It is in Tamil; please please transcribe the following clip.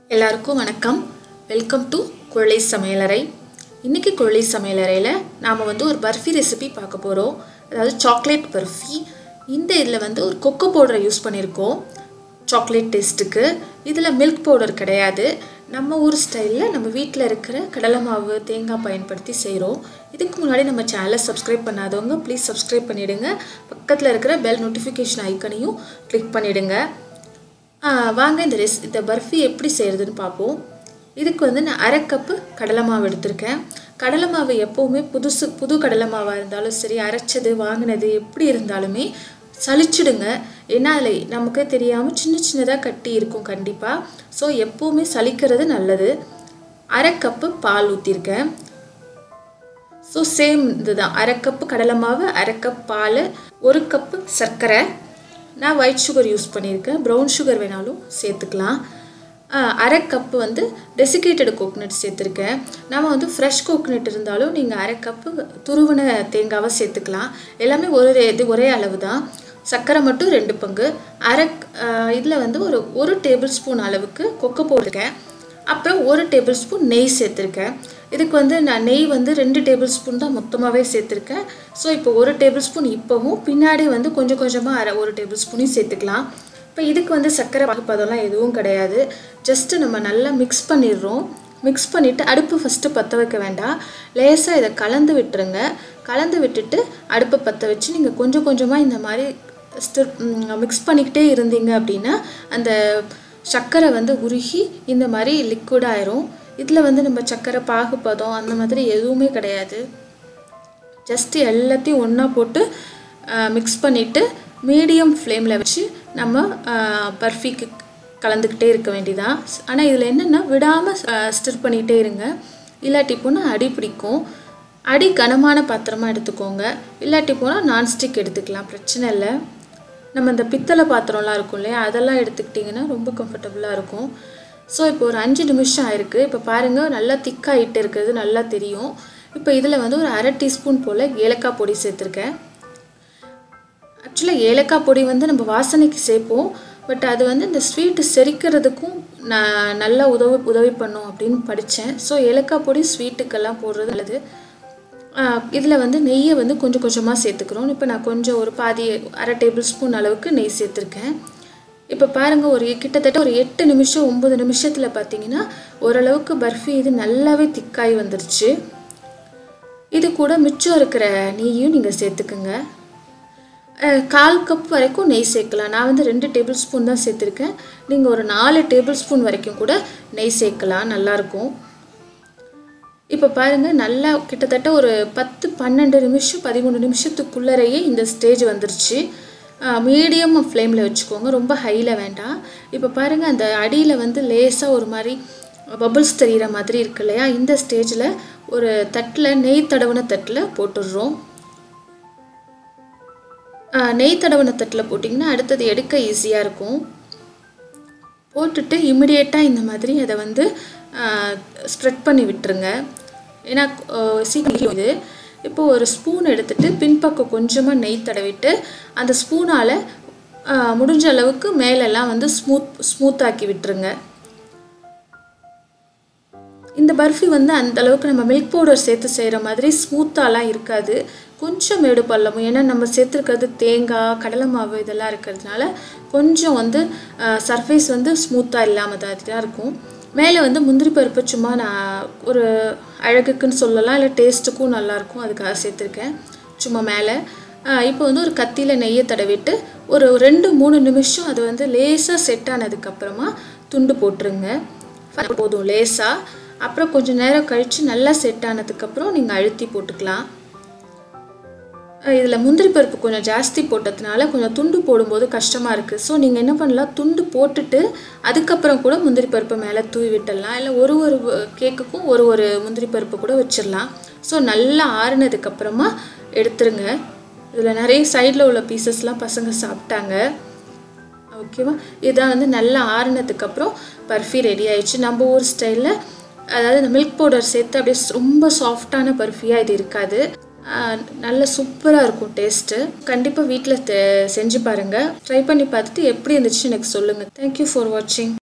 எல்லாருக்கும் வணக்கம் வெல்கம் டு கொள்ளை சமையலறை இன்றைக்கி கொள்ளை சமையலறையில் நாம் வந்து ஒரு பர்ஃபி ரெசிபி பார்க்க போகிறோம் அதாவது சாக்லேட் பர்ஃபி இந்த இதில் வந்து ஒரு கொக்கோ பவுடரை யூஸ் பண்ணியிருக்கோம் சாக்லேட் டேஸ்ட்டுக்கு இதில் மில்க் பவுடர் கிடையாது நம்ம ஊர் ஸ்டைலில் நம்ம வீட்டில் இருக்கிற கடலை மாவு தேங்காய் பயன்படுத்தி செய்கிறோம் இதுக்கு முன்னாடி நம்ம சேனலை சப்ஸ்கிரைப் பண்ணாதவங்க ப்ளீஸ் சப்ஸ்கிரைப் பண்ணிவிடுங்க பக்கத்தில் இருக்கிற பெல் நோட்டிஃபிகேஷன் ஐக்கனையும் கிளிக் பண்ணிவிடுங்க ஆ, வாங்க இந்த ரெஸ் இந்த பர்ஃபி எப்படி செய்கிறதுன்னு பார்ப்போம் இதுக்கு வந்து நான் அரை கப்பு கடலை மாவு எடுத்திருக்கேன் கடலை மாவு எப்போவுமே புதுசு புது கடலை மாவாக இருந்தாலும் சரி அரைச்சது வாங்கினது எப்படி இருந்தாலுமே சலிச்சிடுங்க ஏன்னா அதில் நமக்கு தெரியாமல் சின்ன சின்னதாக கட்டி இருக்கும் கண்டிப்பாக ஸோ எப்போவுமே சலிக்கிறது நல்லது அரை கப்பு பால் ஊற்றிருக்கேன் ஸோ சேம் இதுதான் அரை கப்பு கடலை மாவு அரை கப் பால் ஒரு கப்பு சர்க்கரை நான் ஒயிட் சுகர் யூஸ் பண்ணியிருக்கேன் ப்ரௌன் சுகர் வேணாலும் சேர்த்துக்கலாம் ஆஹ், அரை கப்பு வந்து டெசிகேட்டட் கோகனட் சேர்த்துருக்கேன் நம்ம வந்து ஃப்ரெஷ் கோகனட் இருந்தாலும் நீங்கள் அரை கப்பு துருவின தேங்காவை சேர்த்துக்கலாம் எல்லாமே ஒரு இது ஒரே அளவு தான் சர்க்கரை மட்டும் ரெண்டு பங்கு அரை இதில் வந்து ஒரு ஒரு டேபிள் ஸ்பூன் அளவுக்கு கொக்கோ போட்டிருக்கேன் அப்புறம் ஒரு டேபிள் ஸ்பூன் நெய் சேர்த்துருக்கேன் இதுக்கு வந்து நான் நெய் வந்து ரெண்டு டேபிள் ஸ்பூன் தான் மொத்தமாகவே சேர்த்துருக்கேன் ஸோ இப்போ ஒரு டேபிள் ஸ்பூன் இப்போவும் பின்னாடி வந்து கொஞ்சம் கொஞ்சமாக அரை ஒரு டேபிள் ஸ்பூனையும் சேர்த்துக்கலாம் இப்போ இதுக்கு வந்து சர்க்கரை பாகுப்பதெல்லாம் எதுவும் கிடையாது ஜஸ்ட்டு நம்ம நல்லா மிக்ஸ் பண்ணிடுறோம் மிக்ஸ் பண்ணிவிட்டு அடுப்பு ஃபஸ்ட்டு பற்ற வைக்க வேண்டாம் லேசாக இதை கலந்து விட்டுருங்க கலந்து விட்டுட்டு அடுப்பை பற்ற வச்சு நீங்கள் கொஞ்சம் கொஞ்சமாக இந்த மாதிரி ஸ்டிர் மிக்ஸ் பண்ணிக்கிட்டே இருந்தீங்க அப்படின்னா அந்த சர்க்கரை வந்து உருகி இந்த மாதிரி லிக்விட் ஆயிரும் இதில் வந்து நம்ம சர்க்கரை பாகுப்பதம் அந்த மாதிரி எதுவுமே கிடையாது ஜஸ்ட்டு எல்லாத்தையும் ஒன்றா போட்டு மிக்ஸ் பண்ணிவிட்டு மீடியம் ஃப்ளேமில் வச்சு நம்ம பர்ஃபிக்கு கலந்துக்கிட்டே இருக்க வேண்டியதான் ஆனால் இதில் என்னென்னா விடாமல் ஸ்டிர் பண்ணிகிட்டே இருங்க இல்லாட்டி போனால் அடி பிடிக்கும் அடி கனமான பாத்திரமாக எடுத்துக்கோங்க இல்லாட்டி போனால் நான்ஸ்டிக் எடுத்துக்கலாம் பிரச்சனை இல்லை நம்ம இந்த பித்தளை பாத்திரம்லாம் இருக்கும் இல்லையா அதெல்லாம் எடுத்துக்கிட்டிங்கன்னா ரொம்ப கம்ஃபர்டபுளாக இருக்கும் ஸோ இப்போ ஒரு அஞ்சு நிமிஷம் ஆயிருக்கு இப்போ பாருங்கள் நல்லா திக்காகிட்டு இருக்கிறது நல்லா தெரியும் இப்போ இதில் வந்து ஒரு அரை டீஸ்பூன் போல் ஏலக்காய் பொடி சேர்த்துருக்கேன் ஆக்சுவலாக ஏலக்காய் பொடி வந்து நம்ம வாசனைக்கு சேர்ப்போம் பட் அது வந்து இந்த ஸ்வீட்டு செரிக்கிறதுக்கும் நான் நல்லா உதவி உதவி பண்ணும் அப்படின்னு படித்தேன் ஸோ ஏலக்காய் பொடி ஸ்வீட்டுக்கெல்லாம் போடுறது நல்லது இதில் வந்து நெய்யை வந்து கொஞ்சம் கொஞ்சமாக சேர்த்துக்கிறோம் இப்போ நான் கொஞ்சம் ஒரு பாதி அரை டேபிள் ஸ்பூன் அளவுக்கு நெய் சேர்த்துருக்கேன் இப்போ பாருங்கள் ஒரு கிட்டத்தட்ட ஒரு எட்டு நிமிஷம் ஒம்பது நிமிஷத்தில் பார்த்தீங்கன்னா ஓரளவுக்கு பர்ஃபி இது நல்லாவே திக்காய் வந்துருச்சு இது கூட மிச்சம் இருக்கிற நெய்யும் நீங்கள் சேர்த்துக்குங்க அஹ், கால் கப் வரைக்கும் நெய் சேர்க்கலாம் நான் வந்து ரெண்டு டேபிள் ஸ்பூன் தான் சேர்த்துருக்கேன் நீங்கள் ஒரு நாலு டேபிள் ஸ்பூன் வரைக்கும் கூட நெய் சேர்க்கலாம் நல்லாயிருக்கும் இப்போ பாருங்கள் நல்லா கிட்டத்தட்ட ஒரு பத்து பன்னெண்டு நிமிஷம் பதிமூணு நிமிஷத்துக்குள்ளரையே இந்த ஸ்டேஜ் வந்துருச்சு மீடியம் ஃப்ளேமில் வச்சுக்கோங்க ரொம்ப ஹையில் வேண்டாம் இப்போ பாருங்கள் அந்த அடியில் வந்து லேசாக ஒரு மாதிரி பபிள்ஸ் தெரிகிற மாதிரி இருக்கு இல்லையா இந்த ஸ்டேஜில் ஒரு தட்டில் நெய் தடவின தட்டில் போட்டுடுறோம் ஆ, நெய் தடவின தட்டில் போட்டிங்கன்னா அடுத்தது எடுக்க ஈஸியாக இருக்கும் போட்டுட்டு இமிடியேட்டாக இந்த மாதிரி அதை வந்து ஸ்ப்ரெட் பண்ணி விட்டுருங்க ஏன்னா அஹ், சீக்கிரம் இது இப்போ ஒரு ஸ்பூன் எடுத்துட்டு பின்பக்கம் கொஞ்சமாக நெய் தடவிட்டு அந்த ஸ்பூனால் முடிஞ்ச அளவுக்கு மேலெல்லாம் வந்து ஸ்மூத் ஸ்மூத்தாக்கி விட்டுருங்க இந்த பர்ஃபி வந்து அந்த அளவுக்கு நம்ம மில்க் பவுடர் சேர்த்து செய்கிற மாதிரி ஸ்மூத்தாலாம் இருக்காது கொஞ்சம் மேடு பள்ளமும் ஏன்னா நம்ம சேர்த்துருக்கிறது தேங்காய் கடலை மாவு இதெல்லாம் இருக்கிறதுனால கொஞ்சம் வந்து சர்ஃபேஸ் வந்து ஸ்மூத்தாக இல்லாமல் தான் தான் இருக்கும் மேலே வந்து முந்திரி பருப்பு சும்மா நான் ஒரு அழகுக்குன்னு சொல்லலாம் இல்லை டேஸ்ட்டுக்கும் நல்லாயிருக்கும் அதுக்காக சேர்த்துருக்கேன் சும்மா மேலே இப்போ வந்து ஒரு கத்தியில் நெய்யை தடவிட்டு ஒரு ரெண்டு மூணு நிமிஷம் அது வந்து லேசாக செட் ஆனதுக்கப்புறமா துண்டு போட்டுருங்க போதும் லேசாக அப்புறம் கொஞ்சம் நேரம் கழித்து நல்லா செட் ஆனதுக்கப்புறம் நீங்கள் அழுத்தி போட்டுக்கலாம் இதில் முந்திரி பருப்பு கொஞ்சம் ஜாஸ்தி போட்டதுனால கொஞ்சம் துண்டு போடும்போது கஷ்டமாக இருக்குது ஸோ நீங்கள் என்ன பண்ணலாம் துண்டு போட்டுட்டு அதுக்கப்புறம் கூட முந்திரி பருப்பு மேலே தூவி விட்டுடலாம் இல்லை ஒரு ஒரு கேக்குக்கும் ஒரு ஒரு முந்திரி பருப்பு கூட வச்சிடலாம் ஸோ நல்லா ஆறுனதுக்கப்புறமா எடுத்துருங்க இதில் நிறைய சைடில் உள்ள பீசஸ்லாம் பசங்க சாப்பிட்டாங்க ஓகேவா இதான் வந்து நல்லா ஆறுனதுக்கப்புறம் பர்ஃபி ரெடி ஆயிடுச்சு நம்ம ஊர் ஸ்டைலில் அதாவது இந்த மில்க் பவுடர் சேர்த்து அப்படியே ரொம்ப சாஃப்டான பர்ஃபியாக இது இருக்காது ஆஹ் நல்ல சூப்பராக இருக்கும் டேஸ்ட்டு கண்டிப்பாக வீட்டில் செஞ்சு பாருங்கள் ட்ரை பண்ணி பார்த்துட்டு எப்படி இருந்துச்சு எனக்கு சொல்லுங்கள் தேங்க்யூ ஃபார் வாட்சிங்